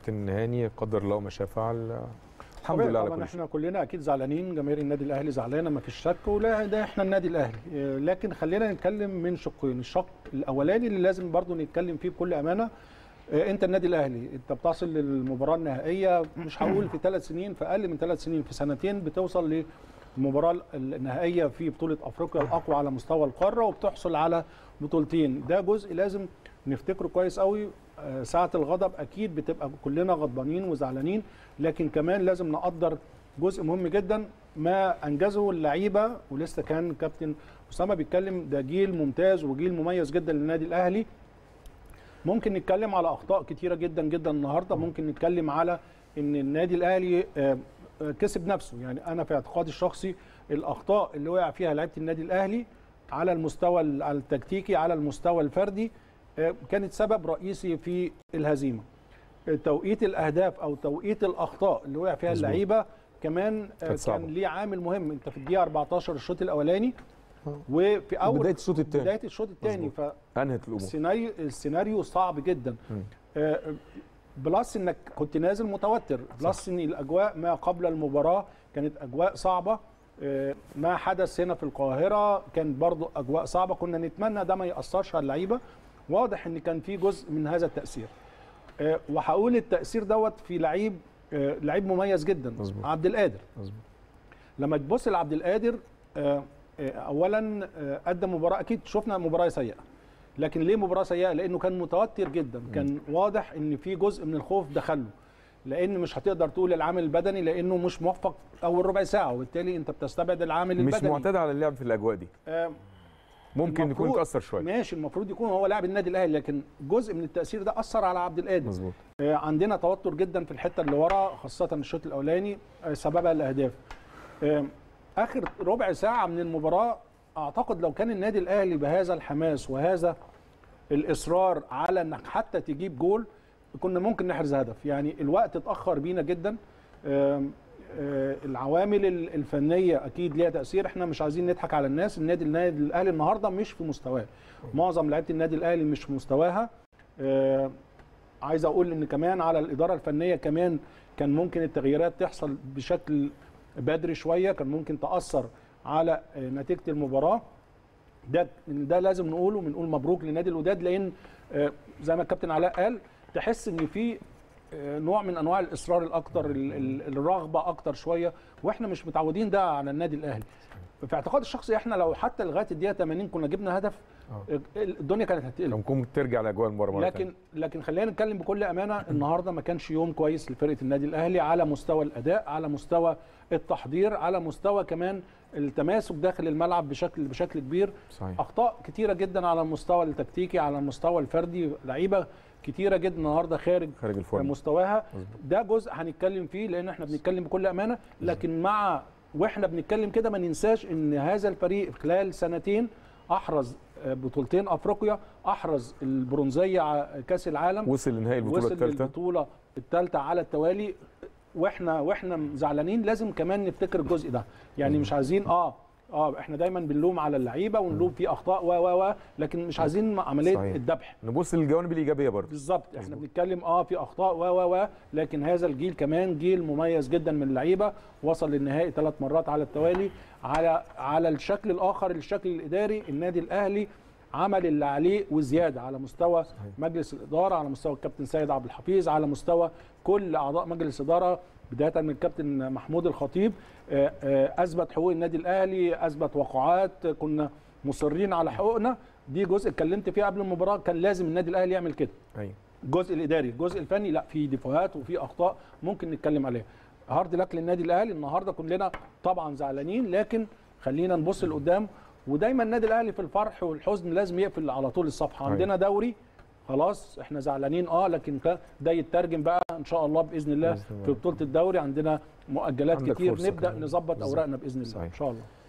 كابتن هاني قدر الله ما شاء فعل الحمد طبيعي لله على طبعا كل شيء احنا كلنا اكيد زعلانين جماهير النادي الاهلي زعلانه ما فيش شك ولا ده احنا النادي الاهلي اه، لكن خلينا نتكلم من شقين الشق الاولاني اللي لازم برضو نتكلم فيه بكل امانه اه، انت النادي الاهلي انت بتصل للمباراه النهائيه مش هقول في ثلاث سنين في اقل من ثلاث سنين في سنتين بتوصل للمباراه النهائيه في بطوله افريقيا الاقوى على مستوى القاره وبتحصل على بطولتين ده جزء لازم نفتكره كويس قوي آه، ساعه الغضب اكيد بتبقى كلنا غضبانين وزعلانين لكن كمان لازم نقدر جزء مهم جدا ما انجزه اللعيبه ولسه كان كابتن اسامه بيتكلم ده جيل ممتاز وجيل مميز جدا للنادي الاهلي ممكن نتكلم على اخطاء كتيره جدا جدا النهارده ممكن نتكلم على ان النادي الاهلي آه، آه، كسب نفسه يعني انا في اعتقادي الشخصي الاخطاء اللي وقع فيها لعيبه النادي الاهلي على المستوى ال- على التكتيكي على المستوى الفردي آه، كانت سبب رئيسي في الهزيمه آه، توقيت الاهداف او توقيت الاخطاء اللي وقع فيها مظبوط. اللعيبه كمان آه، كانت صعبة. كان ليه عامل مهم انت في الدقيقه 14 الشوط الاولاني وفي اول بدايه الشوط الثاني بدايه الشوط الثاني مظبوط. ف انهت الامور السيناريو السيناريو صعب جدا مم. آه، بلس انك كنت نازل متوتر بلس ان الاجواء ما قبل المباراه كانت اجواء صعبه آه، ما حدث هنا في القاهره كان برضو اجواء صعبه كنا نتمنى ده ما ياثرش على اللعيبه واضح ان كان في جزء من هذا التاثير آه، وهقول التاثير دوت في لعيب آه، لعيب مميز جدا مظبوط. عبد القادر مظبوط لما تبص لعبد القادر آه، آه، اولا آه، قدم مباراه اكيد شفنا مباراه سيئه لكن ليه مباراه سيئه لانه كان متوتر جدا كان واضح ان في جزء من الخوف دخله لان مش هتقدر تقول العامل البدني لانه مش موفق اول ربع ساعه وبالتالي انت بتستبعد العامل مش البدني معتاد على اللعب في الاجواء دي آه، ممكن يكون المفروض- اتاثر شويه ماشي المفروض يكون هو لاعب النادي الاهلي لكن جزء من التاثير ده اثر على عبد القادر مظبوط آه، عندنا توتر جدا في الحته اللي ورا خاصه الشوط الاولاني آه، سببها الاهداف آه، اخر ربع ساعه من المباراه اعتقد لو كان النادي الاهلي بهذا الحماس وهذا الاصرار على انك حتى تجيب جول كنا ممكن نحرز هدف يعني الوقت اتاخر بينا جدا آم، آه، العوامل ال- الفنيه اكيد ليها تاثير احنا مش عايزين نضحك على الناس النادي النادي الاهلي النهارده مش في مستواه معظم لعيبه النادي الاهلي مش في مستواها آه، عايز اقول ان كمان على الاداره الفنيه كمان كان ممكن التغييرات تحصل بشكل بدري شويه كان ممكن تاثر على آه، نتيجه المباراه ده ده لازم نقوله بنقول مبروك لنادي الوداد لان آه، زي ما الكابتن علاء قال تحس ان في آه، نوع من انواع الاصرار الاكتر ال- ال- الرغبه اكتر شويه واحنا مش متعودين ده على النادي الاهلي في اعتقادي الشخصي احنا لو حتى لغايه الدقيقه 80 كنا جبنا هدف آه. آه، الدنيا كانت هتقلب كان ممكن ترجع لاجواء المباراه مره تانية. لكن لكن خلينا نتكلم بكل امانه النهارده ما كانش يوم كويس لفرقه النادي الاهلي على مستوى الاداء على مستوى التحضير على مستوى كمان التماسك داخل الملعب بشكل بشكل كبير صحيح اخطاء كتيره جدا على المستوى التكتيكي على المستوى الفردي لعيبه كتيره جدا النهارده خارج خارج الفورم مستواها مظبوط. ده جزء هنتكلم فيه لان احنا بنتكلم بكل امانه لكن مع واحنا بنتكلم كده ما ننساش ان هذا الفريق خلال سنتين احرز آه، بطولتين افريقيا احرز البرونزيه ع- كاس العالم وصل لنهائي البطوله وصل الثالثه للبطوله الثالثه على التوالي واحنا واحنا زعلانين لازم كمان نفتكر الجزء ده يعني مش عايزين اه اه احنا دايما بنلوم على اللعيبه ونلوم في اخطاء و و و لكن مش عايزين عمليه صحيح. الذبح نبص للجوانب الايجابيه برضه بالظبط احنا بنتكلم اه في اخطاء و و و لكن هذا الجيل كمان جيل مميز جدا من اللعيبه وصل للنهائي ثلاث مرات على التوالي على على الشكل الاخر الشكل الاداري النادي الاهلي عمل اللي عليه وزياده على مستوى صحيح. مجلس الاداره على مستوى الكابتن سيد عبد الحفيظ على مستوى كل اعضاء مجلس الاداره بدايه من الكابتن محمود الخطيب آه، آه، اثبت حقوق النادي الاهلي اثبت وقعات كنا مصرين على حقوقنا دي جزء اتكلمت فيه قبل المباراه كان لازم النادي الاهلي يعمل كده ايوه الجزء الاداري الجزء الفني لا في ديفوهات وفي اخطاء ممكن نتكلم عليها هارد لك للنادي الاهلي النهارده كلنا طبعا زعلانين لكن خلينا نبص لقدام ودايما النادي الاهلي في الفرح والحزن لازم يقفل على طول الصفحه أيوة. عندنا دوري خلاص احنا زعلانين اه لكن ك- ده يترجم بقى ان شاء الله باذن الله بإذن الله. في بطوله الدوري عندنا مؤجلات عندك كتير فرصة نبدا كمان. نظبط بالظبط. اوراقنا باذن الله صحيح. ان شاء الله